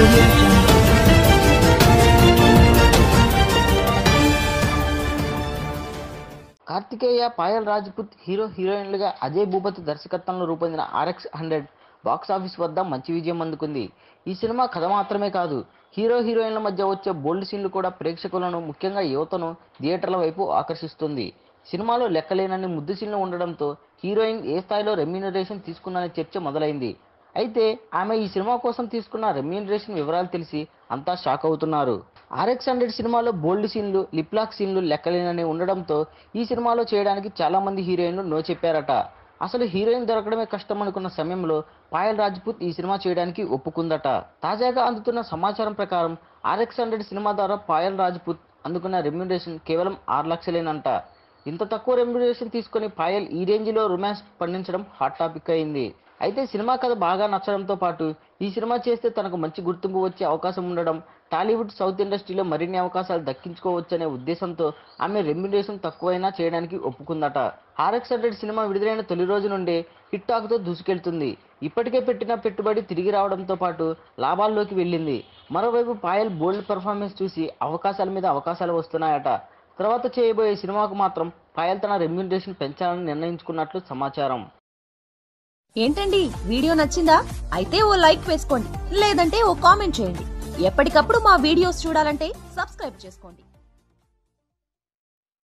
audio jungle. Karthikeya Payal Rajput hero హీరోయిన్లుగా అజయ్ భూపతి దర్శకత్వంలో రూపొందిన ఆర్ఎక్స్ హండ్రెడ్ బాక్స్ ఆఫీస్ వద్ద మంచి విజయం అందుకుంది ఈ సినిమా కథ మాత్రమే కాదు హీరో హీరోయిన్ల మధ్య వచ్చే బోల్డ్ సీన్లు కూడా ప్రేక్షకులను ముఖ్యంగా యువతను థియేటర్ల వైపు ఆకర్షిస్తుంది సినిమాలో లెక్కలేనన్ని ముద్దు సీన్లు ఉండడంతో హీరోయిన్ ఏ స్థాయిలో రెమ్యూనరేషన్ తీసుకున్ననే చర్చ మొదలైంది అయితే ఆమె ఈ సినిమా కోసం తీసుకున్న రెమ్యూనరేషన్ వివరాలు తెలిసి అంతా షాక్ అవుతున్నారు ఆర్ఎక్స్ హండ్రెడ్ సినిమాలో బోల్డ్ సీన్లు లిప్లాక్ సీన్లు లెక్కలేనని ఉండడంతో ఈ సినిమాలో చేయడానికి చాలా మంది హీరోయిన్లు నో చెప్పారట అసలు హీరోయిన్ దొరకడమే కష్టం అనుకున్న సమయంలో పాయల్ రాజ్పుత్ ఈ సినిమా చేయడానికి ఒప్పుకుందట తాజాగా అందుతున్న సమాచారం ప్రకారం ఆర్ఎక్స్ హండ్రెడ్ సినిమా ద్వారా పాయల్ రాజ్పుత్ అందుకున్న రెమ్యూనరేషన్ కేవలం ఆరు లక్షలేనంట ఇంత తక్కువ రెమ్యునరేషన్ తీసుకొని పాయల్ ఈ రేంజ్లో రొమాన్స్ పండించడం హాట్ టాపిక్ అయింది అయితే సినిమా కథ బాగా నచ్చడంతో పాటు ఈ సినిమా చేస్తే తనకు మంచి గుర్తింపు వచ్చే అవకాశం ఉండడం టాలీవుడ్ సౌత్ ఇండస్ట్రీలో మరిన్ని అవకాశాలు దక్కించుకోవచ్చనే ఉద్దేశంతో ఆమె రెమ్యునరేషన్ తక్కువైనా చేయడానికి ఒప్పుకుందట ఆర్ఎక్స్ హండ్రెడ్ సినిమా విడుదలైన తొలి రోజు నుండే హిట్ టాక్తో దూసుకెళ్తుంది ఇప్పటికే పెట్టిన పెట్టుబడి తిరిగి రావడంతో పాటు లాభాల్లోకి వెళ్ళింది మరోవైపు పాయల్ బోల్డ్ పెర్ఫార్మెన్స్ చూసి అవకాశాల మీద అవకాశాలు వస్తున్నాయట తర్వాత చేయబోయే సినిమాకు మాత్రం పాయల్ తన రెమ్యూనరేషన్ పెంచాలని నిర్ణయించుకున్నట్లు సమాచారం ఏంటండి వీడియో నచ్చిందా అయితే ఓ లైక్ వేసుకోండి లేదంటే ఓ కామెంట్ చేయండి ఎప్పటికప్పుడు మా వీడియోస్ చూడాలంటే సబ్స్క్రైబ్ చేసుకోండి